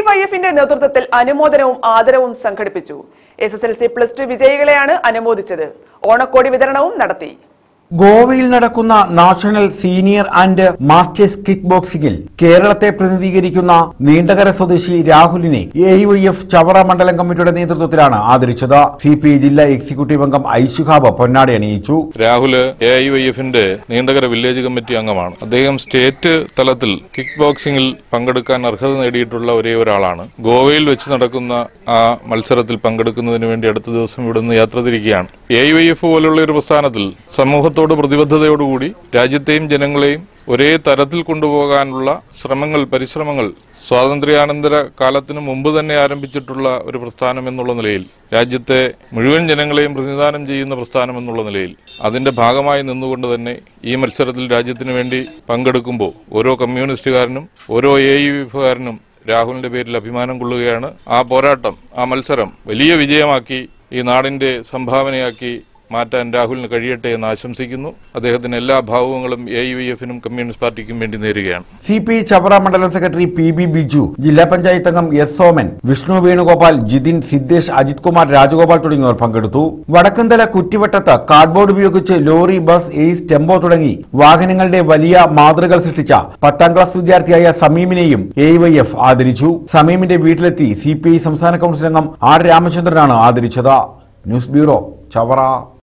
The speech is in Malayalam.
വൈ എഫിന്റെ നേതൃത്വത്തിൽ അനുമോദനവും ആദരവും സംഘടിപ്പിച്ചു S S L C plus two വിജയികളെയാണ് അനുമോദിച്ചത് ഓണക്കോടി വിതരണവും നടത്തി ഗോവയിൽ നടക്കുന്ന national senior and masters kick ബോക്സിംഗിൽ കേരളത്തെ പ്രതിനിധീകരിക്കുന്ന നീണ്ടകര സ്വദേശി രാഹുലിനെ എ വൈ എഫ് ചവറ മണ്ഡലം കമ്മിറ്റിയുടെ നേതൃത്വത്തിലാണ് ആദരിച്ചത് സി പി ജില്ലാ എക്സിക്യൂട്ടീവ് അംഗം ഐഷുഹാബ് പൊന്നാടി അണിയിച്ചു രാഹുല് എ ഐ വൈ എഫിന്റെ നീണ്ടകര വില്ലേജ് കമ്മിറ്റി അംഗമാണ് അദ്ദേഹം സ്റ്റേറ്റ് തലത്തിൽ കിക്ക് ബോക്സിംഗിൽ പങ്കെടുക്കാൻ അർഹത നേടിയിട്ടുള്ള ഒരേ ഒരാളാണ് ഗോവയിൽ വെച്ച് നടക്കുന്ന ആ മത്സരത്തിൽ പങ്കെടുക്കുന്നതിന് വേണ്ടി അടുത്ത ദിവസം ഇവിടുന്ന് യാത്ര തിരിക്കുകയാണ് എ ഐ വൈ എഫ് പോലുള്ള ഒരു പ്രസ്ഥാനത്തിൽ സമൂഹത്തോട് പ്രതിബദ്ധതയോടുകൂടി രാജ്യത്തെയും ജനങ്ങളെയും ഒരേ തരത്തിൽ കൊണ്ടുപോകാനുള്ള ശ്രമങ്ങൾ പരിശ്രമങ്ങൾ സ്വാതന്ത്ര്യാനന്തര കാലത്തിന് മുമ്പ് തന്നെ ആരംഭിച്ചിട്ടുള്ള ഒരു പ്രസ്ഥാനം എന്നുള്ള നിലയിൽ രാജ്യത്തെ മുഴുവൻ ജനങ്ങളെയും പ്രതിനിധാനം ചെയ്യുന്ന പ്രസ്ഥാനം എന്നുള്ള നിലയിൽ അതിന്റെ ഭാഗമായി നിന്നുകൊണ്ട് തന്നെ ഈ മത്സരത്തിൽ രാജ്യത്തിന് വേണ്ടി പങ്കെടുക്കുമ്പോൾ ഓരോ കമ്മ്യൂണിസ്റ്റുകാരനും ഓരോ എ യു എഫുകാരനും രാഹുലിന്റെ പേരിൽ അഭിമാനം കൊള്ളുകയാണ് ആ പോരാട്ടം ആ മത്സരം വലിയ വിജയമാക്കി ഈ നാടിന്റെ സംഭാവനയാക്കി മാറ്റാൻ രാഹുലിന് കഴിയട്ടെ എന്ന് ആശംസിക്കുന്നു അദ്ദേഹത്തിന് എല്ലാ ഭാവങ്ങളും എ യു എഫിനും കമ്മ്യൂണിസ്റ്റ് പാർട്ടിക്കും വേണ്ടി നേരുകയാണ് സി പി ചവറ മണ്ഡലം സെക്രട്ടറി പി ബി ബിജു ജില്ലാ പഞ്ചായത്ത് അംഗം എസ് സോമൻ വിഷ്ണു വേണുഗോപാൽ ജിതിൻ സിദ്ദേശ് അജിത് കുമാർ രാജഗോപാൽ തുടങ്ങിയവർ പങ്കെടുത്തു വടക്കന്തല കുറ്റിവട്ടത്ത് കാർഡ്ബോർഡ് ഉപയോഗിച്ച് ലോറി ബസ് എയ്സ് ടെമ്പോ തുടങ്ങി വാഹനങ്ങളുടെ വലിയ മാതൃകൾ സൃഷ്ടിച്ച പത്താം ക്ലാസ് വിദ്യാർത്ഥിയായ സമീമിനെയും എ വൈ എഫ് ആദരിച്ചു സമീമിന്റെ വീട്ടിലെത്തി സി പി ഐ സംസ്ഥാന കൌൺസിൽ അംഗം ആർ രാമചന്ദ്രനാണ് ആദരിച്ചത് ന്യൂസ് ബ്യൂറോ ചവറ